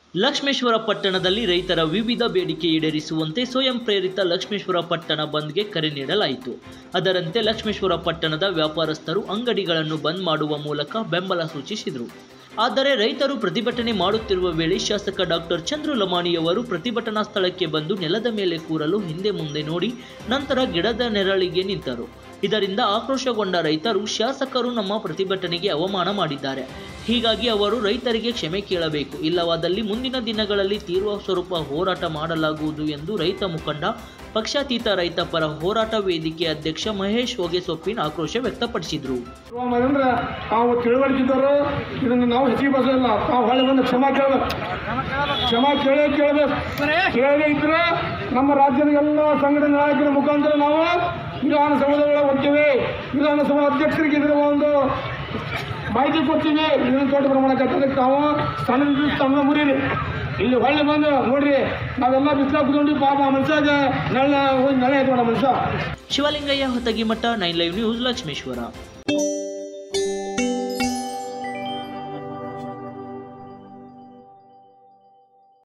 ಲಕ್ಷ್ಮೇಶ್ವರ ಪಟ್ಟಣದಲ್ಲಿ ರೈತರ ವಿವಿಧ ಬೇಡಿಕೆ ಈಡೇರಿಸುವಂತೆ ಸ್ವಯಂ ಪ್ರೇರಿತ ಲಕ್ಷ್ಮೇಶ್ವರ ಪಟ್ಟಣ ಬಂದ್ಗೆ ಕರೆ ನೀಡಲಾಯಿತು ಅದರಂತೆ ಲಕ್ಷ್ಮೇಶ್ವರ ಪಟ್ಟಣದ ವ್ಯಾಪಾರಸ್ಥರು ಅಂಗಡಿಗಳನ್ನು ಬಂದ್ ಮಾಡುವ ಮೂಲಕ ಬೆಂಬಲ ಸೂಚಿಸಿದರು ಆದರೆ ರೈತರು ಪ್ರತಿಭಟನೆ ಮಾಡುತ್ತಿರುವ ವೇಳೆ ಶಾಸಕ ಡಾಕ್ಟರ್ ಚಂದ್ರು ಲಮಾಣಿಯವರು ಪ್ರತಿಭಟನಾ ಸ್ಥಳಕ್ಕೆ ಬಂದು ನೆಲದ ಮೇಲೆ ಕೂರಲು ಹಿಂದೆ ಮುಂದೆ ನೋಡಿ ನಂತರ ಗಿಡದ ನೆರಳಿಗೆ ನಿಂತರು ಇದರಿಂದ ಆಕ್ರೋಶಗೊಂಡ ರೈತರು ಶಾಸಕರು ನಮ್ಮ ಪ್ರತಿಭಟನೆಗೆ ಅವಮಾನ ಮಾಡಿದ್ದಾರೆ ಹೀಗಾಗಿ ಅವರು ರೈತರಿಗೆ ಕ್ಷಮೆ ಕೇಳಬೇಕು ಇಲ್ಲವಾದಲ್ಲಿ ಮುಂದಿನ ದಿನಗಳಲ್ಲಿ ತೀವ್ರ ಸ್ವರೂಪ ಹೋರಾಟ ಮಾಡಲಾಗುವುದು ಎಂದು ರೈತ ಮುಖಂಡ ಪಕ್ಷಾತೀತ ರೈತ ಪರ ಹೋರಾಟ ವೇದಿಕೆ ಅಧ್ಯಕ್ಷ ಮಹೇಶ್ ಹೊಗೆಸೊಪ್ಪಿನ ಆಕ್ರೋಶ ವ್ಯಕ್ತಪಡಿಸಿದರು ಅಂದ್ರೆ ನಾವು ತಿಳುವಳಿಕಿದ್ದವರು ಇದನ್ನು ನಾವು ಹೆಚ್ಚಿಗೆ ಬಸಲ್ಲ ನಾವು ಹೊಳೆ ಬಂದು ಕ್ಷಮಾ ಕೇಳಬೇಕು ಕ್ಷಮಾ ಕೇಳೇ ಕೇಳಬೇಕು ಕೇಳದೇ ಇದ್ರೆ ನಮ್ಮ ರಾಜ್ಯದ ಎಲ್ಲ ಸಂಘಟನೆ ನಾಯಕರ ಮುಖಾಂತರ ನಾವು ವಿಧಾನಸೌಧದ ಒಳಗೆ ಹೋಗ್ತೀವಿ ವಿಧಾನಸಭಾ ಅಧ್ಯಕ್ಷರಿಗೆ ಇದರ ಒಂದು ಮಾಹಿತಿ ಕೊಡ್ತೀವಿ ಇದನ್ನು ದೊಡ್ಡ ಪ್ರಮಾಣ ಕಟ್ಟೋದಕ್ಕೆ ನಾವು ಸಣ್ಣ ಸಣ್ಣ ಮುರೀರಿ ಇಲ್ಲಿ ಹೊಳ್ಳಿ ಬಂದು ನೋಡ್ರಿ ನಾವೆಲ್ಲ ಬಿಸಿಲಾಗ ಕುತ್ಕೊಂಡು ಪಾಪ ಆ ಮನುಷ್ಯಾಗ ನೆಳ ಹೋಗಿ ನೆಳೆ ಆಯ್ತು ನೋಡ ಮನುಷ್ಯ Shivalingayya Hotagimath nine live news Lakshmeshwar